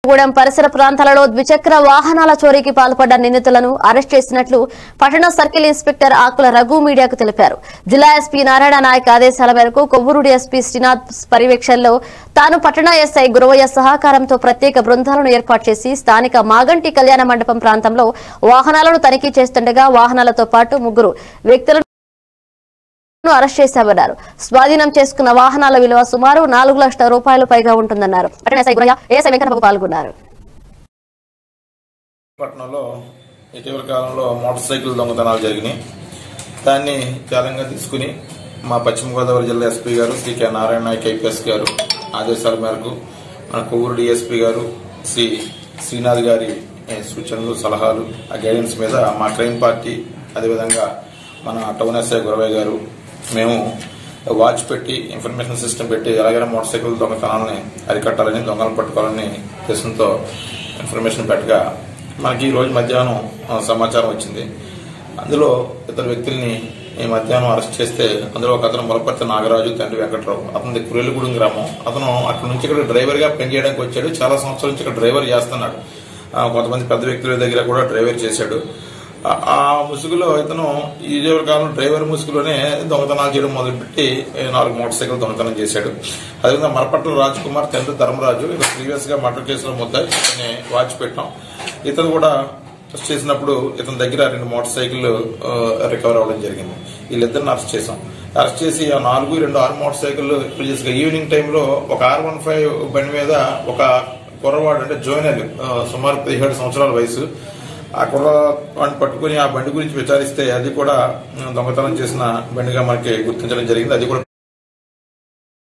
గూడెం పరిసర ప్రాంతాలలో ద్విచక్ర వాహనాల చోరీకి పాల్పడ్డ నిందితులను అరెస్ట్ చేసినట్లు పట్టణ సర్కిల్ ఇన్స్పెక్టర్ ఆకుల రఘు మీడియాకు తెలిపారు జిల్లా ఎస్పీ నారాయణ నాయక్ ఆదేశాల మేరకు కొవ్వూరుడి ఎస్పీ శ్రీనాథ్ పర్యవేక్షణలో తాను పట్టణ ఎస్ఐ గురవయ్య సహకారంతో ప్రత్యేక బృందాలను ఏర్పాటు చేసి స్థానిక మాగంటి కళ్యాణ మండపం ప్రాంతంలో వాహనాలను తనిఖీ చేస్తుండగా వాహనాలతో పాటు ముగ్గురు వ్యక్తులను అరెస్ట్ చేశామన్నారు స్వాధీనం చేసుకున్న వాహనాల విలువ సుమారు నాలుగు లక్షల రూపాయలు పైగా ఉంటుందన్నారు పట్టణ ఎస్ఐ గురయ్య ఏఎస్ఐ వెంకటబాబు పాల్గొన్నారు పట్టణంలో ఇటీవల కాలంలో మోటార్ సైకిల్ దొంగతనాలు జరిగినాయి దాన్ని ఛాలెంజ్గా తీసుకుని మా పశ్చిమ గోదావరి జిల్లా ఎస్పీ గారు శ్రీ కె నారాయణ నాయక్ ఐపీఎస్ గారు ఆదేశాల మేరకు మన కొవ్వూరు డిఎస్పీ గారు శ్రీ శ్రీనాథ్ గారి ఏ, సూచనలు సలహాలు ఆ గైడెన్స్ మీద మా క్రైమ్ పార్టీ అదేవిధంగా మన టౌన్ ఎస్ఐ గురవయ్య గారు మేము వాచ్ పెట్టి ఇన్ఫర్మేషన్ సిస్టమ్ పెట్టి ఎలాగైనా మోటార్ సైకిల్ దొంగతనాలని అరికట్టాలని దొంగలను పట్టుకోవాలని ఉద్దేశంతో ఇన్ఫర్మేషన్ పెట్టగా మనకి ఈ రోజు మధ్యాహ్నం ఆ, సమాచారం వచ్చింది అందులో ఇద్దరు వ్యక్తుల్ని ఈ మధ్యాహ్నం అరెస్ట్ చేస్తే అందులో ఒక అతను మొలపర్తి నాగరాజు తండ్రి వెంకట్రావు అతని కురేలుగూడెం గ్రామం అతను అక్కడ నుంచి ఇక్కడ డ్రైవర్ గా పనిచేయడానికి వచ్చాడు చాలా సంవత్సరాల నుంచి ఇక్కడ డ్రైవర్ చేస్తున్నాడు ఆ, కొంతమంది పెద్ద వ్యక్తుల దగ్గర కూడా డ్రైవర్ చేశాడు ఆ- ఆ ముసుగులో ఇతను ఈ ఇటీవల కాలం డ్రైవర్ ముసుగులోనే దొంగతనాలు చేయడం మొదలుపెట్టి ఏ, నాలుగు మోటార్ సైకిల్ దొంగతనం చేశాడు అదేవిధంగా మరపట్ల రాజ్ కుమార్ తండ్రి ధర్మరాజు ఇతను ప్రీవియస్ గా మర్డర్ కేసులో ముద్దాయి ఇతన్ని వాచ్ పెట్టాం ఇతను కూడా అరెస్ట్ చేసినప్పుడు ఇతని దగ్గర రెండు మోటార్ సైకిల్ రికవర్ అవ్వడం జరిగింది వీళ్ళిద్దరిని అరెస్ట్ చేశాం అరెస్ట్ చేసి ఆ నాలుగు రెండు ఆరు మోటార్ సైకిల్ చేసి ఈవినింగ్ టైంలో ఒక ఆర్ వన్ ఫైవ్ బండి మీద ఒక కుర్రవాడు అంటే జోనల్ సుమారు పదిహేడు సంవత్సరాల వయసు ఆ కుర్రవాడిని పట్టుకుని ఆ బండి గురించి విచారిస్తే అది కూడా ఉమ్, దొంగతనం చేసిన బండిగా మనకి గుర్తించడం జరిగింది అది కూడా